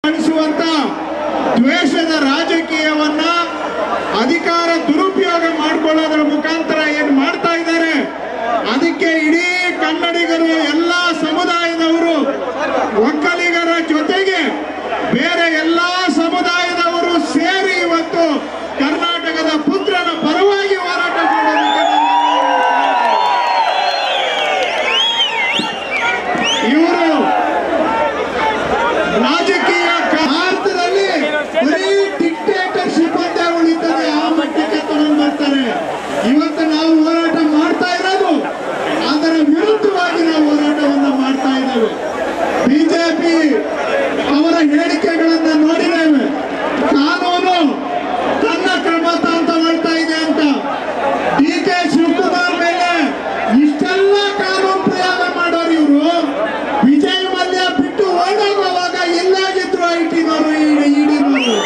ಕಾಣಿಸುವಂತ ದ್ವೇಷದ ರಾಜಕೀಯವನ್ನ ಅಧಿಕಾರ ದುರುಪಯೋಗ ಮಾಡ್ಕೊಳ್ಳೋದ್ರ ಮುಖಾಂತರ ಏನ್ ಮಾಡ್ತಾ ಇದ್ದಾರೆ ಅದಕ್ಕೆ ಇಡೀ ಕನ್ನಡಿಗರು ಎಲ್ಲ ಸಮುದಾಯದವರು ಒಕ್ಕಲಿಗರ ಜೊತೆಗೆ ಬೇರೆ ಎಲ್ಲಾ ಸಮುದಾಯದವರು ಸೇರಿ ಇವತ್ತು ಕರ್ನಾಟಕದ ಪುತ್ರನ ಪರವಾಗಿ ಹೋರಾಟ ಮಾಡೋದಕ್ಕೆ ಇವರು ರಾಜಕೀಯ ಭಾರತದಲ್ಲಿ ಬರೀ ಡಿಕ್ಟೇಟರ್ಶಿಪ್ ಅಂತ ಉಳಿತದೆ ಆ ಮಟ್ಟಕ್ಕೆ ತಗೊಂಡು ಬರ್ತಾರೆ ಇವತ್ತು ನಾವು ಹೋರಾಟ ಮಾಡ್ತಾ ಇರೋದು ಅದರ ವಿರುದ್ಧವಾಗಿ ನಾವು ಹೋರಾಟವನ್ನ ಮಾಡ್ತಾ ಇದ್ದೇವೆ ಬಿಜೆಪಿ ಅವರ ಹೇಳಿಕೆಗಳನ್ನ ನೋಡಿದ್ದೇವೆ ಕಾನೂನು ತನ್ನ ಕ್ರಮ ತಾಂತ ಮಾಡ್ತಾ ಇದೆ ಅಂತ ಡಿ ಕೆ ಶಿವಕುಮಾರ್ ಮೇಲೆ ಇಷ್ಟೆಲ್ಲ ಕಾನೂನು ಪ್ರಯೋಗ ಮಾಡೋರು ಇವರು ವಿಜಯ್ ಮಲ್ಯ ಬಿಟ್ಟು ಓಡೋಗುವಾಗ ಎಲ್ಲಾಗಿದ್ರು ಐ ಟಿನವರು ಇಡಿನವರು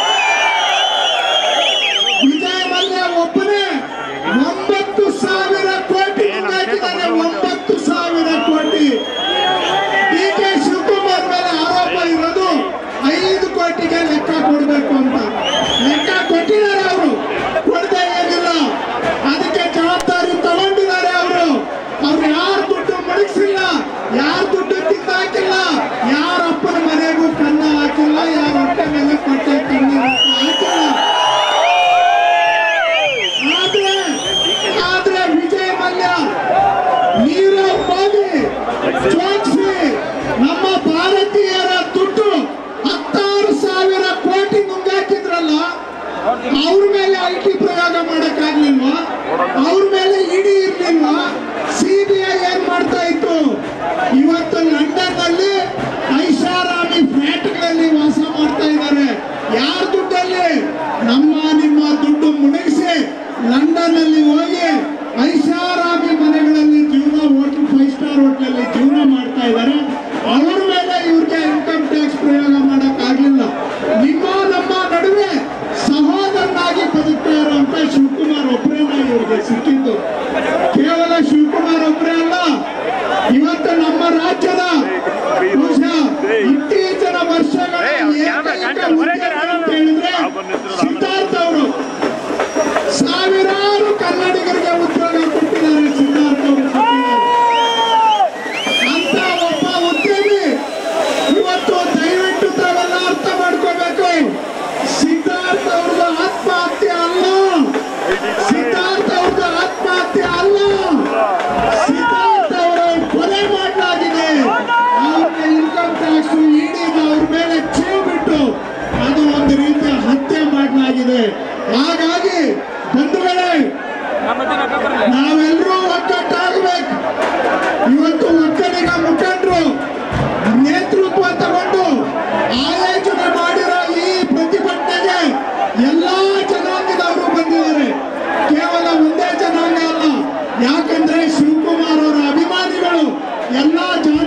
ವಿಜಯ್ ಮಲ್ಯ ಒಬ್ಬನೇ ಒಂಬತ್ತು ಸಾವಿರ ಕೋಟಿ ಹಾಕಿದ್ದಾರೆ ಒಂಬತ್ತು ಸಾವಿರ ಕೋಟಿ ಡಿ ಕೆ ಶಿವಕುಮಾರ್ ಮೇಲೆ ಆರೋಪ ಇರೋದು ಐದು ಕೋಟಿಗೆ ಲೆಕ್ಕ ಕೊಡಬೇಕು ಅಂತ ಲೆಕ್ಕ ಕೊಟ್ಟಿದ್ದಾರೆ ಅವರು ಕೊಡದೆ ಏನಿಲ್ಲ ಅದಕ್ಕೆ ಜವಾಬ್ದಾರಿ ತಗೊಂಡಿದ್ದಾರೆ ಅವರು ಅವ್ರು ಯಾರ ದುಡ್ಡು ಮಡಗಿಸಿಲ್ಲ ಯಾರ ದುಡ್ಡು ತಿಂದಾಕಿಲ್ಲ ಯಾರ ಅಪ್ಪನ ಮನೆಗೂ ಕನ್ನ ಹಾಕಿಲ್ಲ ಯಾರ ಹೊಟ್ಟೆ ಮೇಲೆ ಕೊಟ್ಟೆ ಕಣ್ಣ ಹಾಕಿಲ್ಲ ಆದ್ರೆ ಆದ್ರೆ ವಿಜಯ್ ಮಲ್ಯ ನೀರವ್ ಮೋದಿ ಚೋಕ್ಸಿ ನಮ್ಮ ಭಾರತೀಯರ ದುಡ್ಡು ಹತ್ತಾರು ಸಾವಿರ ಕೋಟಿ ನುಂಗಾಕಿದ್ರಲ್ಲ ಅವ್ರ ಮೇಲೆ ಐ ಟಿ ಪ್ರಯೋಗ ಮಾಡಕ್ಕಾಗ್ಲಿಲ್ವಾ ಅವ್ರ ಮೇಲೆ ಇಡಿ ಇರ್ಲಿಲ್ವಾ ಸಿಬಿಐ ಏನ್ ಮಾಡ್ತಾ ಇತ್ತು ಇವತ್ತು ಲಂಡನ್ ನಲ್ಲಿ ಐಷಾರಾಮಿ ಫ್ಲಾಟ್ಗಳಲ್ಲಿ ವಾಸ ಮಾಡ್ತಾ ಇದ್ದಾರೆ ಯಾರ ದುಡ್ಡಲ್ಲಿ ನಮ್ಮ ನಿಮ್ಮ ದುಡ್ಡು ಮುಣಗಿಸಿ ಲಂಡನ್ ಅಲ್ಲಿ ಹೋಗಿ ಐಷಾರಾಮಿ ಮನೆಗಳಲ್ಲಿ ಜೀವನ ಹೋಟೆಲ್ ಫೈವ್ ಸ್ಟಾರ್ ಹೋಟೆಲ್ ಜೀವನ ಮಾಡ್ತಾ ಇದ್ದಾರೆ ಅವ್ರ ಮೇಲೆ ಇವ್ರಿಗೆ ಇನ್ಕಮ್ ಟ್ಯಾಕ್ಸ್ ಪ್ರಯೋಗ ಮಾಡಕ್ ಆಗ್ಲಿಲ್ಲ ನಿಮ್ಮ ನಮ್ಮ ನಡುವೆ ಸಹೋದರನಾಗಿ ಬದುಕ್ತಾ ಇರುವಂತ ಶಿವಕುಮಾರ್ ಒಬ್ಬರೇನ ಇವ್ರಿಗೆ ಸಿಕ್ಕಿದ್ದು ಕೇವಲ ಶಿವಕುಮಾರ್ ಒಬ್ಬರೇ ಅಲ್ಲ ಇವತ್ತು ನಮ್ಮ ರಾಜ್ಯದ ಬಹುಶಃ ಇತ್ತೀಚಿನ ವರ್ಷಗಳ ಏಕೈಕ ಉದ್ಯಮಿ ಅಂತ ಹೇಳಿದ್ರೆ ಸಿದ್ಧಾರ್ಥ ಅವರು ಸಾವಿರಾರು ಕನ್ನಡಿಗರಿಗೆ ಉದ್ಯೋಗ ಕೊಟ್ಟಿದ್ದಾರೆ ಸಿದ್ಧಾರ್ಥ ಅವರು ಅಂತ ಒಬ್ಬ ಉದ್ಯಮಿ ಇವತ್ತು ದಯವಿಟ್ಟು ತಾವೆಲ್ಲ ಅರ್ಥ ಮಾಡ್ಕೋಬೇಕು ಸಿದ್ಧಾರ್ಥ ಅವ್ರದ್ದು ಆತ್ಮಹತ್ಯೆ ಅಲ್ಲ ಸಿದ್ಧಾರ್ಥ ಅವ್ರದ್ದು ಆತ್ಮಹತ್ಯೆ ಅಲ್ಲ ಸಿದ್ಧಾರ್ಥ ಅವರು ಕೊಲೆ ಮಾಡಲಾಗಿದೆ ಅವ್ರಿಗೆ ಇನ್ಕಮ್ ಟ್ಯಾಕ್ಸ್ ಇಡಿದು ಅವ್ರ ಮೇಲೆ ಚೀವ್ ಬಿಟ್ಟು ಅದು ಒಂದು ರೀತಿಯ ಹತ್ಯೆ ಮಾಡಲಾಗಿದೆ ಹಾಗಾಗಿ ಬಂಧುಗಳೇ ನಾವೆಲ್ಲರೂ ಒಗ್ಗಟ್ಟಾಗಬೇಕು ಇವತ್ತು ಒಕ್ಕಲಿಗ ಮುಖಂಡರು ನೇತೃತ್ವ ತಗೊಂಡು ಆಯೋಜನೆ ಮಾಡಿರೋ ಈ ಪ್ರತಿಭಟನೆಗೆ ಎಲ್ಲಾ ಜನಾಂಗದವರು ಬಂದಿದ್ದಾರೆ ಕೇವಲ ಒಂದೇ ಜನಾಂಗ ಅಲ್ಲ ಯಾಕಂದ್ರೆ ಶಿವಕುಮಾರ್ ಅವರ ಅಭಿಮಾನಿಗಳು ಎಲ್ಲಾ ಜಾತಿ